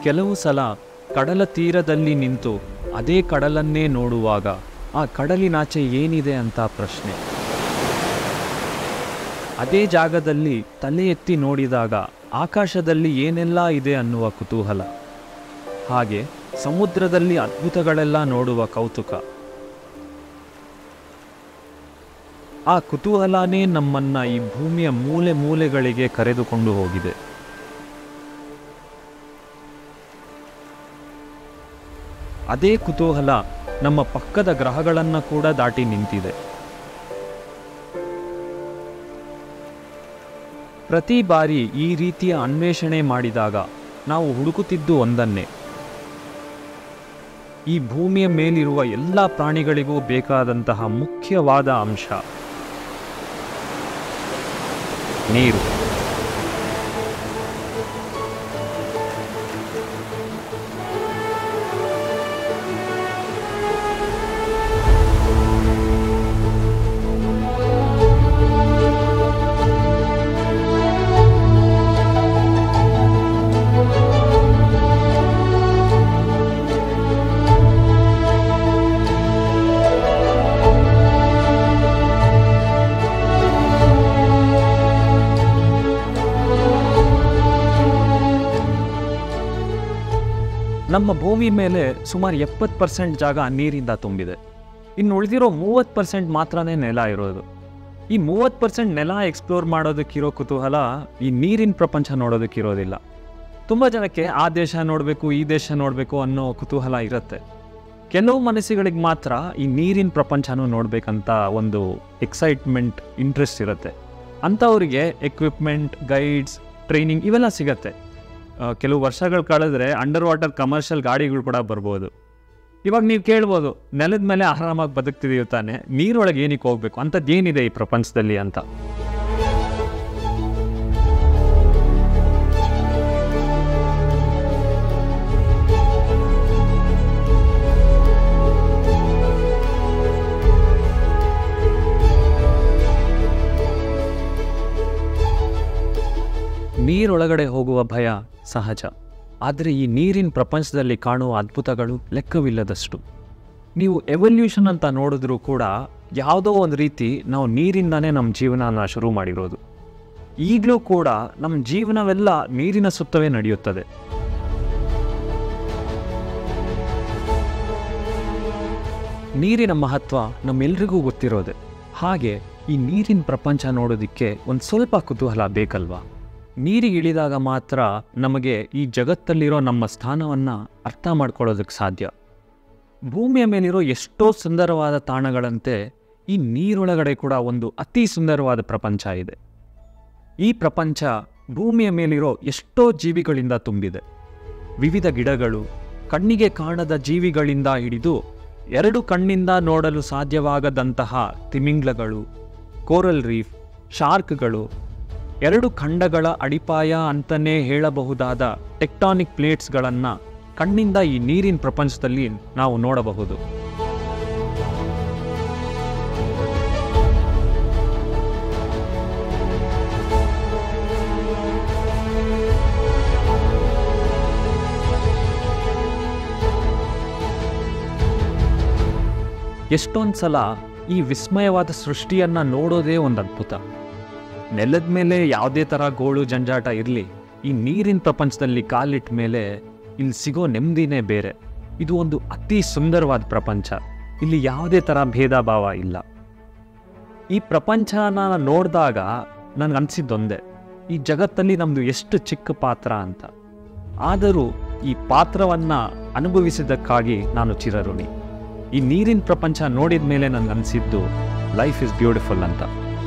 ಕೆಲವು ಸಲ ಕಡಲ ತೀರದಲ್ಲಿ ನಿಂತು ಅದೇ ಕಡಲನ್ನೇ ನೋಡುವಾಗ ಆ ಕಡಲಿನಾಚೆ ಏನಿದೆ ಅಂತ ಪ್ರಶ್ನೆ ಅದೇ ಜಾಗದಲ್ಲಿ ತಲೆ ಎತ್ತಿ ನೋಡಿದಾಗ ಆಕಾಶದಲ್ಲಿ ಏನೆಲ್ಲ ಇದೆ ಅನ್ನುವ ಕುತೂಹಲ ಹಾಗೆ ಸಮುದ್ರದಲ್ಲಿ ಅದ್ಭುತಗಳೆಲ್ಲ ನೋಡುವ ಕೌತುಕ ಆ ಕುತೂಹಲನೇ ನಮ್ಮನ್ನ ಈ ಭೂಮಿಯ ಮೂಲೆ ಮೂಲೆಗಳಿಗೆ ಕರೆದುಕೊಂಡು ಹೋಗಿದೆ ಅದೇ ಕುತೂಹಲ ನಮ್ಮ ಪಕ್ಕದ ಗ್ರಹಗಳನ್ನು ಕೂಡ ದಾಟಿ ನಿಂತಿದೆ ಪ್ರತಿ ಬಾರಿ ಈ ರೀತಿಯ ಅನ್ವೇಷಣೆ ಮಾಡಿದಾಗ ನಾವು ಹುಡುಕುತ್ತಿದ್ದು ಒಂದನ್ನೇ ಈ ಭೂಮಿಯ ಮೇಲಿರುವ ಎಲ್ಲ ಪ್ರಾಣಿಗಳಿಗೂ ಬೇಕಾದಂತಹ ಮುಖ್ಯವಾದ ಅಂಶ ನೀರು ನಮ್ಮ ಭೂಮಿ ಮೇಲೆ ಸುಮಾರು ಎಪ್ಪತ್ತು ಪರ್ಸೆಂಟ್ ಜಾಗ ನೀರಿಂದ ತುಂಬಿದೆ ಇನ್ನು ಉಳಿದಿರೋ ಮೂವತ್ತು ಪರ್ಸೆಂಟ್ ಮಾತ್ರನೇ ನೆಲ ಇರೋದು ಈ ಮೂವತ್ತು ಪರ್ಸೆಂಟ್ ನೆಲ ಎಕ್ಸ್ಪ್ಲೋರ್ ಮಾಡೋದಕ್ಕಿರೋ ಕುತೂಹಲ ಈ ನೀರಿನ ಪ್ರಪಂಚ ನೋಡೋದಕ್ಕಿರೋದಿಲ್ಲ ತುಂಬ ಜನಕ್ಕೆ ಆ ದೇಶ ನೋಡಬೇಕು ಈ ದೇಶ ನೋಡಬೇಕು ಅನ್ನೋ ಕುತೂಹಲ ಇರುತ್ತೆ ಕೆಲವು ಮನಸ್ಸುಗಳಿಗೆ ಮಾತ್ರ ಈ ನೀರಿನ ಪ್ರಪಂಚನೂ ನೋಡಬೇಕಂತ ಒಂದು ಎಕ್ಸೈಟ್ಮೆಂಟ್ ಇಂಟ್ರೆಸ್ಟ್ ಇರುತ್ತೆ ಅಂಥವ್ರಿಗೆ ಎಕ್ವಿಪ್ಮೆಂಟ್ ಗೈಡ್ಸ್ ಟ್ರೈನಿಂಗ್ ಇವೆಲ್ಲ ಸಿಗತ್ತೆ ಆ, ಕೆಲವು ವರ್ಷಗಳು ಕಳೆದ್ರೆ ಅಂಡರ್ ವಾಟರ್ ಕಮರ್ಷಿಯಲ್ ಗಾಡಿಗಳು ಕೂಡ ಬರ್ಬೋದು ಇವಾಗ ನೀವು ಕೇಳ್ಬೋದು ನೆಲದ ಮೇಲೆ ಆರಾಮಾಗಿ ಬದುಕ್ತಿದೀವಿ ತಾನೆ ನೀರೊಳಗೆ ಏನಕ್ಕೆ ಹೋಗ್ಬೇಕು ಅಂಥದ್ದು ಏನಿದೆ ಈ ಪ್ರಪಂಚದಲ್ಲಿ ಅಂತ ನೀರೊಳಗಡೆ ಹೋಗುವ ಭಯ ಸಹಜ ಆದರೆ ಈ ನೀರಿನ ಪ್ರಪಂಚದಲ್ಲಿ ಕಾಣುವ ಅದ್ಭುತಗಳು ಲೆಕ್ಕವಿಲ್ಲದಷ್ಟು ನೀವು ಎವಲ್ಯೂಷನ್ ಅಂತ ನೋಡಿದ್ರೂ ಕೂಡ ಯಾವುದೋ ಒಂದು ರೀತಿ ನಾವು ನೀರಿಂದಾನೇ ನಮ್ಮ ಜೀವನನ ಶುರು ಮಾಡಿರೋದು ಈಗಲೂ ಕೂಡ ನಮ್ಮ ಜೀವನವೆಲ್ಲ ನೀರಿನ ಸುತ್ತವೇ ನಡೆಯುತ್ತದೆ ನೀರಿನ ಮಹತ್ವ ನಮ್ಮೆಲ್ರಿಗೂ ಗೊತ್ತಿರೋದೆ ಹಾಗೆ ಈ ನೀರಿನ ಪ್ರಪಂಚ ನೋಡೋದಕ್ಕೆ ಒಂದು ಸ್ವಲ್ಪ ಕುತೂಹಲ ಬೇಕಲ್ವಾ ನೀರಿಗೆ ಇಳಿದಾಗ ಮಾತ್ರ ನಮಗೆ ಈ ಜಗತ್ತಲ್ಲಿರೋ ನಮ್ಮ ಸ್ಥಾನವನ್ನು ಅರ್ಥ ಮಾಡ್ಕೊಳ್ಳೋದಕ್ಕೆ ಸಾಧ್ಯ ಭೂಮಿಯ ಮೇಲಿರೋ ಎಷ್ಟೋ ಸುಂದರವಾದ ತಾಣಗಳಂತೆ ಈ ನೀರೊಳಗಡೆ ಕೂಡ ಒಂದು ಅತಿ ಸುಂದರವಾದ ಪ್ರಪಂಚ ಇದೆ ಈ ಪ್ರಪಂಚ ಭೂಮಿಯ ಮೇಲಿರೋ ಎಷ್ಟೋ ಜೀವಿಗಳಿಂದ ತುಂಬಿದೆ ವಿವಿಧ ಗಿಡಗಳು ಕಣ್ಣಿಗೆ ಕಾಣದ ಜೀವಿಗಳಿಂದ ಹಿಡಿದು ಎರಡು ಕಣ್ಣಿಂದ ನೋಡಲು ಸಾಧ್ಯವಾಗದಂತಹ ತಿಮಿಂಗ್ಲಗಳು ಕೋರಲ್ ರೀಫ್ ಶಾರ್ಕ್ಗಳು ಎರಡು ಖಂಡಗಳ ಅಡಿಪಾಯ ಅಂತಲೇ ಹೇಳಬಹುದಾದ ಟೆಕ್ಟಾನಿಕ್ ಪ್ಲೇಟ್ಸ್ಗಳನ್ನು ಕಣ್ಣಿಂದ ಈ ನೀರಿನ ಪ್ರಪಂಚದಲ್ಲಿ ನಾವು ನೋಡಬಹುದು ಎಷ್ಟೊಂದು ಸಲ ಈ ವಿಸ್ಮಯವಾದ ಸೃಷ್ಟಿಯನ್ನು ನೋಡೋದೇ ಒಂದು ಅದ್ಭುತ ನೆಲದ ಮೇಲೆ ಯಾವುದೇ ಥರ ಗೋಳು ಜಂಜಾಟ ಇರಲಿ ಈ ನೀರಿನ ಪ್ರಪಂಚದಲ್ಲಿ ಕಾಲಿಟ್ಟ ಮೇಲೆ ಇಲ್ಲಿ ಸಿಗೋ ನೆಮ್ಮದಿನೇ ಬೇರೆ ಇದು ಒಂದು ಅತಿ ಸುಂದರವಾದ ಪ್ರಪಂಚ ಇಲ್ಲಿ ಯಾವುದೇ ಥರ ಭೇದ ಭಾವ ಇಲ್ಲ ಈ ಪ್ರಪಂಚನ ನೋಡಿದಾಗ ನನಗೆ ಅನಿಸಿದ್ದೊಂದೇ ಈ ಜಗತ್ತಲ್ಲಿ ನಮ್ಮದು ಎಷ್ಟು ಚಿಕ್ಕ ಪಾತ್ರ ಅಂತ ಆದರೂ ಈ ಪಾತ್ರವನ್ನು ಅನುಭವಿಸಿದ್ದಕ್ಕಾಗಿ ನಾನು ಚಿರಋಣಿ ಈ ನೀರಿನ ಪ್ರಪಂಚ ನೋಡಿದ ಮೇಲೆ ನನಗೆ ಅನಿಸಿದ್ದು ಲೈಫ್ ಇಸ್ ಬ್ಯೂಟಿಫುಲ್ ಅಂತ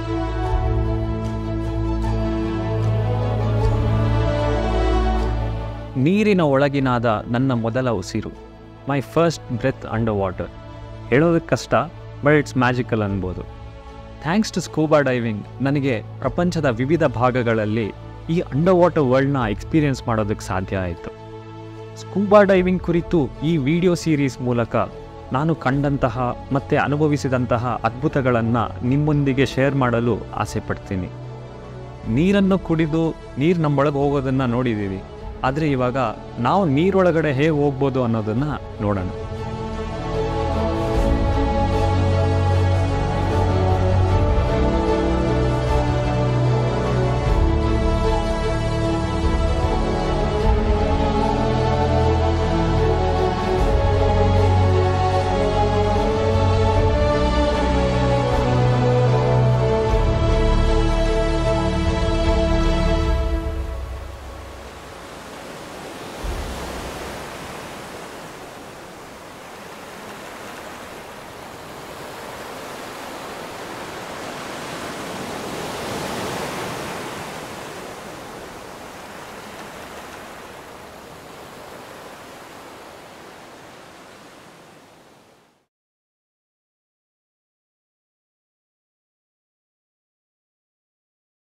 ನೀರಿನ ಒಳಗಿನಾದ ನನ್ನ ಮೊದಲ ಉಸಿರು my first breath underwater ಹೇಳೋದಕ್ಕೆ ಕಷ್ಟ ಬಟ್ ಇಟ್ಸ್ ಮ್ಯಾಜಿಕಲ್ ಅನ್ಬೋದು ಥ್ಯಾಂಕ್ಸ್ ಟು ಸ್ಕೂಬಾ ಡೈವಿಂಗ್ ನನಗೆ ಪ್ರಪಂಚದ ವಿವಿಧ ಭಾಗಗಳಲ್ಲಿ ಈ ಅಂಡರ್ ವಾಟರ್ ವರ್ಲ್ಡ್ನ ಎಕ್ಸ್ಪೀರಿಯನ್ಸ್ ಮಾಡೋದಕ್ಕೆ ಸಾಧ್ಯ ಆಯಿತು ಸ್ಕೂಬಾ ಡೈವಿಂಗ್ ಕುರಿತು ಈ ವಿಡಿಯೋ ಸೀರೀಸ್ ಮೂಲಕ ನಾನು ಕಂಡಂತಹ ಮತ್ತು ಅನುಭವಿಸಿದಂತಹ ಅದ್ಭುತಗಳನ್ನು ನಿಮ್ಮೊಂದಿಗೆ ಶೇರ್ ಮಾಡಲು ಆಸೆ ಪಡ್ತೀನಿ ನೀರನ್ನು ಕುಡಿದು ನೀರು ನಮ್ಮೊಳಗೆ ಹೋಗೋದನ್ನು ನೋಡಿದ್ದೀವಿ ಆದರೆ ಇವಾಗ ನಾವು ನೀರೊಳಗಡೆ ಹೇಗೆ ಹೋಗ್ಬೋದು ಅನ್ನೋದನ್ನು ನೋಡೋಣ